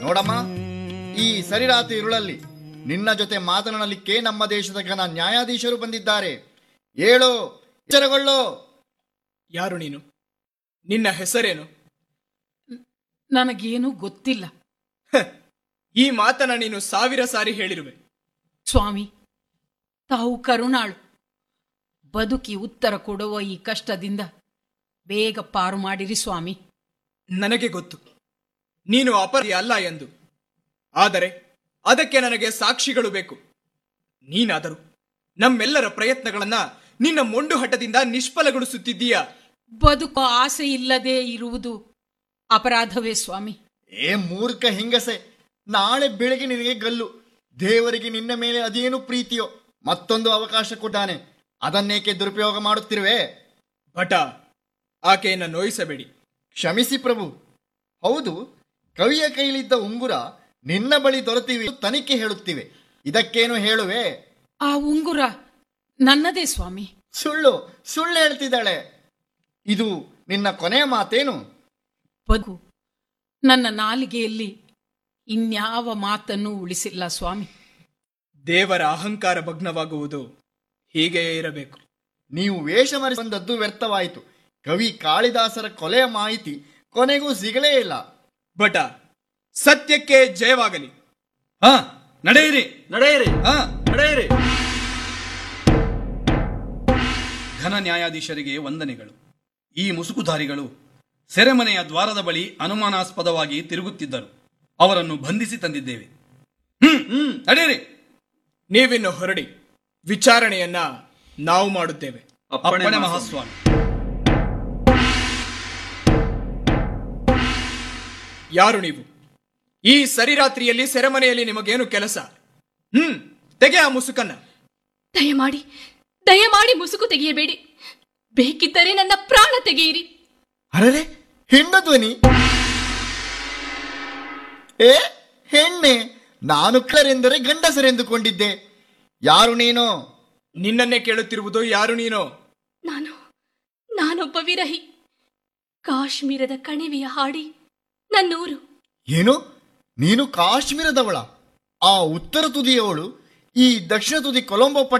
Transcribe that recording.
ನೋಡಮ್ಮ ಈ ಸರಿರಾತ್ರಿ ಇರುಳಲ್ಲಿ ನಿನ್ನ ಜೊತೆ ಮಾತನಾಡಲಿಕ್ಕೆ ನಮ್ಮ ದೇಶದ ಘನ ನ್ಯಾಯಾಧೀಶರು ಬಂದಿದ್ದಾರೆ ಏಳು ಎಚ್ಚರಗೊಳ್ಳೋ ಯಾರು ನೀನು ನಿನ್ನ ಹೆಸರೇನು ನನಗೇನು ಗೊತ್ತಿಲ್ಲ ಹ, ಈ ಮಾತನ್ನ ನೀನು ಸಾವಿರ ಸಾರಿ ಹೇಳಿರುವೆ ಸ್ವಾಮಿ ತಾವು ಕರುಣಾಳು ಬದುಕಿ ಉತ್ತರ ಕೊಡುವ ಈ ಕಷ್ಟದಿಂದ ಬೇಗ ಪಾರು ಮಾಡಿರಿ ಸ್ವಾಮಿ ನನಗೆ ಗೊತ್ತು ನೀನು ಅಪರಾಧಿ ಅಲ್ಲ ಎಂದು ಆದರೆ ಅದಕ್ಕೆ ನನಗೆ ಸಾಕ್ಷಿಗಳು ಬೇಕು ನೀನಾದರೂ ನಮ್ಮೆಲ್ಲರ ಪ್ರಯತ್ನಗಳನ್ನ ನಿನ್ನ ಮೊಂಡು ಹಠದಿಂದ ನಿಷ್ಫಲಗೊಳಿಸುತ್ತಿದ್ದೀಯ ಬದುಕೋ ಆಸೆ ಇಲ್ಲದೆ ಇರುವುದು ಅಪರಾಧವೇ ಸ್ವಾಮಿ ಏ ಮೂರ್ಖ ಹಿಂಗಸೆ ನಾಳೆ ಬೆಳಗ್ಗೆ ನಿನಗೆ ಗಲ್ಲು ದೇವರಿಗೆ ನಿನ್ನ ಮೇಲೆ ಅದೇನು ಪ್ರೀತಿಯೋ ಮತ್ತೊಂದು ಅವಕಾಶ ಕೊಟ್ಟಾನೆ ಅದನ್ನೇಕೆ ದುರುಪಯೋಗ ಮಾಡುತ್ತಿರುವೆ ಭಟ ಆಕೆಯನ್ನು ನೋಯಿಸಬೇಡಿ ಕ್ಷಮಿಸಿ ಪ್ರಭು ಹೌದು ಕವಿಯ ಕೈಲಿದ್ದ ಉಂಗುರ ನಿನ್ನ ಬಳಿ ದೊರೆತಿವೆ ಎಂದು ತನಿಖೆ ಹೇಳುತ್ತಿವೆ ಇದಕ್ಕೇನು ಹೇಳುವೆ ಆ ಉಂಗುರ ನನ್ನದೇ ಸ್ವಾಮಿ ಸುಳ್ಳು ಸುಳ್ಳು ಹೇಳ್ತಿದ್ದಾಳೆ ಇದು ನಿನ್ನ ಕೊನೆಯ ಮಾತೇನು ಬದುಕು ನನ್ನ ನಾಲಿಗೆಯಲ್ಲಿ ಇನ್ಯಾವ ಮಾತನ್ನೂ ಉಳಿಸಿಲ್ಲ ಸ್ವಾಮಿ ದೇವರ ಅಹಂಕಾರ ಭಗ್ನವಾಗುವುದು ಹೀಗೆಯೇ ಇರಬೇಕು ನೀವು ವೇಷ ಮರೆಸಿ ಬಂದದ್ದು ವ್ಯರ್ಥವಾಯಿತು ಕವಿ ಕಾಳಿದಾಸರ ಕೊಲೆಯ ಮಾಹಿತಿ ಕೊನೆಗೂ ಸಿಗಲೇ ಇಲ್ಲ ಭಟ ಸತ್ಯಕ್ಕೆ ಜಯವಾಗಲಿ ಹಾ ನಡೆಯಿರಿ ನಡೆಯಿರಿ ಹಾ ನಡೆಯಿರಿ ಘನ ನ್ಯಾಯಾಧೀಶರಿಗೆ ವಂದನೆಗಳು ಈ ಮುಸುಕುಧಾರಿಗಳು ಸೆರೆಮನೆಯ ದ್ವಾರದ ಬಳಿ ಅನುಮಾನಾಸ್ಪದವಾಗಿ ತಿರುಗುತ್ತಿದ್ದರು ಅವರನ್ನು ಬಂಧಿಸಿ ತಂದಿದ್ದೇವೆ ಹ್ಮ್ ಹ್ಮ್ ನಡೆಯಿರಿ ನೀವಿನ್ನು ಹೊರಡಿ ವಿಚಾರಣೆಯನ್ನ ನಾವು ಮಾಡುತ್ತೇವೆ ಅಪ್ಪಣೆ ಮಹಾಸ್ವಾಮಿ ಯಾರು ನೀವು ಈ ಸರಿರಾತ್ರಿಯಲ್ಲಿ ಸೆರೆಮನೆಯಲ್ಲಿ ನಿಮಗೇನು ಕೆಲಸ ಹ್ಮ್ ತೆಗೆ ಆ ಮುಸುಕನ್ನ ದಯಮಾಡಿ ದಯಮಾಡಿ ಮುಸುಕು ತೆಗೆಯಬೇಡಿ ಬೇಕಿದ್ದರೆ ನನ್ನ ಪ್ರಾಣ ತೆಗೆಯಿರಿ ಅರರೆ ಹೆಣ್ಣ ಧ್ವನಿ ಏ ಹೆಣ್ಣೆ ನಾನು ಕರೆಂದರೆ ಗಂಡಸರೆಂದುಕೊಂಡಿದ್ದೆ ಯಾರು ನೀನು ನಿನ್ನನ್ನೇ ಕೇಳುತ್ತಿರುವುದು ಯಾರು ನೀನು ನಾನು ನಾನೊಬ್ಬ ವಿರಹಿ ಕಾಶ್ಮೀರದ ಕಣಿವೆಯ ಹಾಡಿ ನನ್ನೂರು ಏನು ನೀನು ಕಾಶ್ಮೀರದವಳ ಆ ಉತ್ತರ ತುದಿಯವಳು ಈ ದಕ್ಷಿಣ ತುದಿ ಕೊಲಂಬೋ